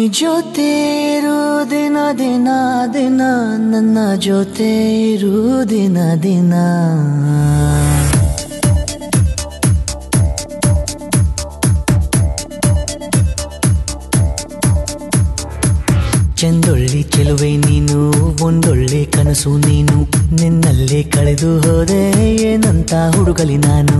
ಜೊತೆ ಇರು ದಿನ ದಿನ ದಿನ ನನ್ನ ಜೊತೆ ಇರು ದಿನ ದಿನ ಚೆಂದೊಳ್ಳಿ ಚೆಲುವೆ ನೀನು ಒಂದೊಳ್ಳೆ ಕನಸು ನೀನು ನಿನ್ನಲ್ಲೇ ಕಳೆದು ಹೋದೆ ಏನಂತ ಹುಡುಗಲಿ ನಾನು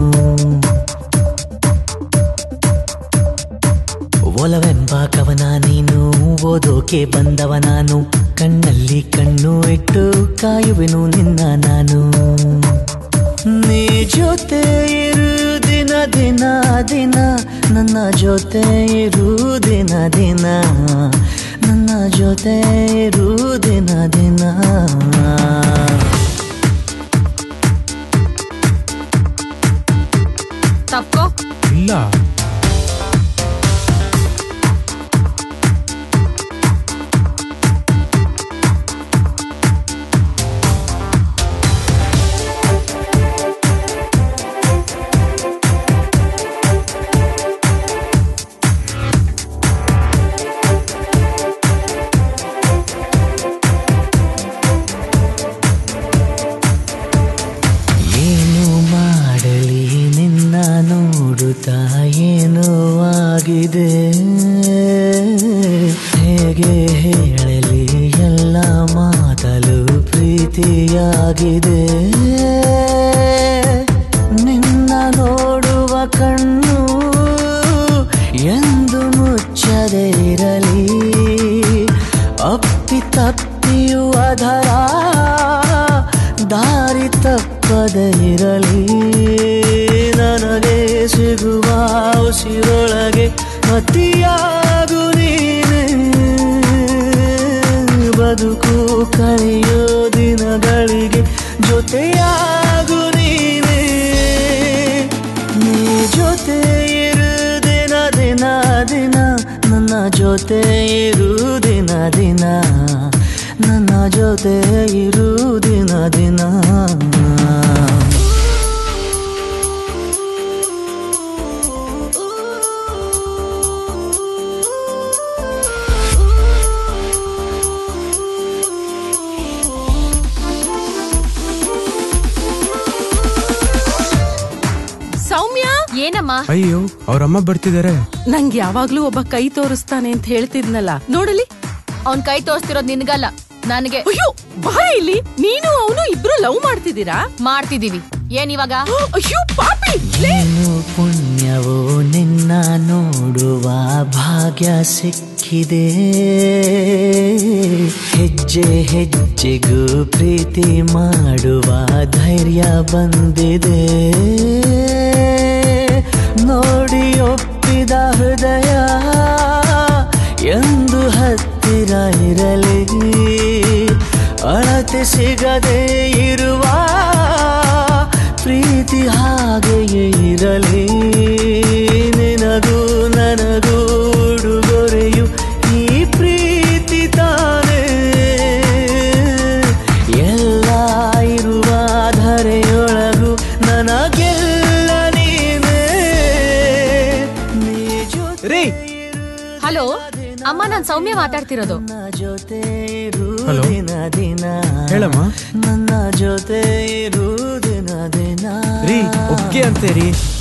ಒಲವೆಂಬ ಕವನ ನೀನು ಓದೋಕೆ ಬಂದವ ನಾನು ಕಣ್ಣಲ್ಲಿ ಕಣ್ಣು ಇಟ್ಟು ಕಾಯುವೆನು ನಿನ್ನ ನಾನು ನೀ ಜೊತೆ ಇರು ದಿನ ದಿನ ದಿನ ನನ್ನ ಜೊತೆ ಇರು ದಿನ ದಿನ ನನ್ನ ಜೊತೆ ಇರು ದಿನ ದಿನ ತಪ್ಪೋ ಇಲ್ಲ ಏನು ಮಾಡಲಿ ನಿನ್ನ ನೋಡುತ್ತಾ ಏನೋ ಆಗಿದೆ ಹೇಗೆ ಹೇಳಲಿ ಎಲ್ಲ ಮಾತಲು ಪ್ರೀತಿಯಾಗಿದೆ ನಿನ್ನ ನೋಡುವ ಕಣ್ಣು ಎಂದು ಮುಚ್ಚದೆ ಇರಲಿ ಅಪ್ಪಿ ತಪ್ಪಿಯು ಅದರ ದಾರಿ ತಪ್ಪದೆ ಇರಲಿ ನನಗೆ ಸಿಗುವ ಉಸಿರೊಳಗೆ ಮತಿಯಾಗು ನೀನೆ ಬದುಕು ಕಳೆಯೋ ದಿನಗಳಿಗೆ ಜೊತೆಯಾಗು ನೀನೆ ನೀ ಜೊತೆ ಇರು ದಿನ ದಿನ ದಿನ ನನ್ನ ಜೊತೆ ಇರು ದಿನ ದಿನ ನನ್ನ ಜೊತೆ ಇರು ದಿನ ದಿನ ಸೌಮ್ಯ ಏನಮ್ಮ ಅಯ್ಯೋ ಅವ್ರಮ್ಮ ಬರ್ತಿದ್ದಾರೆ ನಂಗೆ ಯಾವಾಗ್ಲೂ ಒಬ್ಬ ಕೈ ತೋರಿಸ್ತಾನೆ ಅಂತ ಹೇಳ್ತಿದ್ನಲ್ಲ ನೋಡಲಿ ಅವ್ನ್ ಕೈ ತೋರಿಸ್ತಿರೋದ್ ನಿನ್ಗಲ್ಲ ನನಗೆ ಅಯ್ಯೋ ಬಾರೆ ಇಲ್ಲಿ ನೀನು ಅವನು ಇಬ್ರು ಲವ್ ಮಾಡ್ತಿದ್ದೀರಾ ಮಾಡ್ತಿದೀವಿ ಏನ್ ಇವಾಗ ಅಯ್ಯೋ ಪಾಪಿ ಲೇ, ಏನು ಪುಣ್ಯವೋ ನಿನ್ನ ನೋಡುವ ಭಾಗ್ಯ ಸಿಕ್ಕಿದೆ ಹೆಜ್ಜೆ ಹೆಜ್ಜೆಗೂ ಪ್ರೀತಿ ಮಾಡುವ ಧೈರ್ಯ ಬಂದಿದೆ ನೋಡಿ ಒಪ್ಪಿದ ಹೃದಯ ಎಂದು ಹತ್ತಿರ ಇರಲಿ ಅಳತೆ ಸಿಗದೆ ಇರುವ ಪ್ರೀತಿ ಹಾಗೆಯೇ ಇರಲಿ ನಿನಗೂ ನನಗೂ ಉಡುಗೊರೆಯು ಈ ಪ್ರೀತಿ ತಾನೇ ಎಲ್ಲ ಇರುವ ಧರೆಯೊಳಗು ನನಗೆಲ್ಲ ನೀನೇ ನೀ ಜೊತೆ ರೀ ಹಲೋ ಅಮ್ಮ ನಾನ್ ಸೌಮ್ಯ ಮಾತಾಡ್ತಿರೋದು ನನ್ನ ಜೊತೆ ಇರು ಹಲೋ. ದಿನ ದಿನ ಹೇಳಮ್ಮ ನನ್ನ ಜೊತೆ ಇರು ದಿನ ದಿನ ರೀ ಒಪ್ಗೆ ಅಂತೆ ರೀ